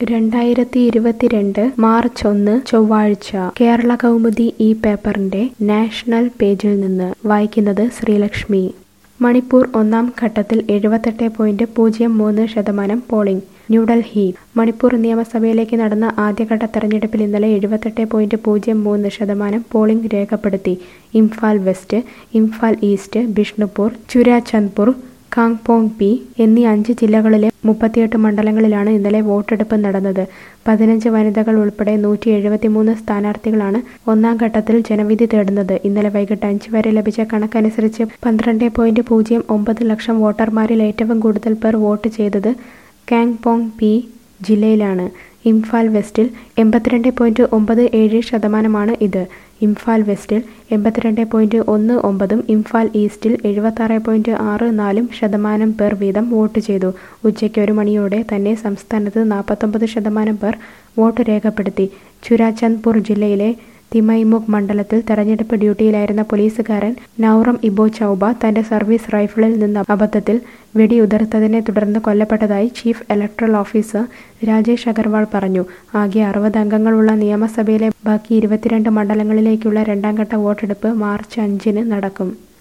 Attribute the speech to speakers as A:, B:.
A: രണ്ടായിരത്തി ഇരുപത്തിരണ്ട് മാർച്ച് ഒന്ന് ചൊവ്വാഴ്ച കേരള കൗമുദി ഈ പേപ്പറിന്റെ നാഷണൽ പേജിൽ നിന്ന് വായിക്കുന്നത് ശ്രീലക്ഷ്മി മണിപ്പൂർ ഒന്നാം ഘട്ടത്തിൽ എഴുപത്തെട്ട് പോയിന്റ് പൂജ്യം മൂന്ന് ശതമാനം പോളിംഗ് ന്യൂഡൽഹി മണിപ്പൂർ നിയമസഭയിലേക്ക് നടന്ന ആദ്യഘട്ട തെരഞ്ഞെടുപ്പിൽ ഇന്നലെ എഴുപത്തെട്ട് പോയിന്റ് പൂജ്യം മൂന്ന് ശതമാനം പോളിംഗ് രേഖപ്പെടുത്തി Imphal west Imphal east Bishnupur Churachandpur Kangpokpi എന്നീ അഞ്ച് ജില്ലകളിലെ മുപ്പത്തിയെട്ട് മണ്ഡലങ്ങളിലാണ് ഇന്നലെ വോട്ടെടുപ്പ് നടന്നത് പതിനഞ്ച് വനിതകൾ ഉൾപ്പെടെ നൂറ്റി എഴുപത്തിമൂന്ന് സ്ഥാനാർത്ഥികളാണ് ഒന്നാം ഘട്ടത്തിൽ ജനവിധി തേടുന്നത് ഇന്നലെ വൈകിട്ട് അഞ്ച് വരെ ലഭിച്ച കണക്കനുസരിച്ച് പന്ത്രണ്ട് പോയിന്റ് പൂജ്യം ഒമ്പത് ലക്ഷം വോട്ടർമാരിൽ ഏറ്റവും കൂടുതൽ പേർ വോട്ട് ചെയ്തത് കാങ്പോങ് പി ജില്ലയിലാണ് ഇംഫാൽ വെസ്റ്റിൽ എൺപത്തിരണ്ട് പോയിന്റ് ഒമ്പത് ഏഴ് ശതമാനമാണ് ഇത് ഇംഫാൽ വെസ്റ്റിൽ എൺപത്തിരണ്ട് പോയിന്റ് ഒന്ന് ഒമ്പതും ഇംഫാൽ ഈസ്റ്റിൽ എഴുപത്താറ് പോയിന്റ് ആറ് നാലും ശതമാനം പേർ വീതം വോട്ട് ചെയ്തു ഉച്ചയ്ക്ക് ഒരു മണിയോടെ തന്നെ സംസ്ഥാനത്ത് നാൽപ്പത്തൊമ്പത് ശതമാനം പേർ വോട്ട് രേഖപ്പെടുത്തി ചുരാചന്ദ്പൂർ ജില്ലയിലെ തിമൈമുഖ് മണ്ഡലത്തിൽ തെരഞ്ഞെടുപ്പ് ഡ്യൂട്ടിയിലായിരുന്ന പോലീസുകാരൻ നൌറം ഇബോ ചൌബ തന്റെ സർവീസ് റൈഫിളിൽ നിന്ന് അബദ്ധത്തിൽ വെടിയുതിർത്തതിനെ തുടർന്ന് കൊല്ലപ്പെട്ടതായി chief electoral officer Rajesh Agarwal പറഞ്ഞു ആകെ അറുപത് അംഗങ്ങളുള്ള നിയമസഭയിലെ ബാക്കി ഇരുപത്തിരണ്ട് മണ്ഡലങ്ങളിലേക്കുള്ള രണ്ടാംഘട്ട വോട്ടെടുപ്പ് മാർച്ച് അഞ്ചിന് നടക്കും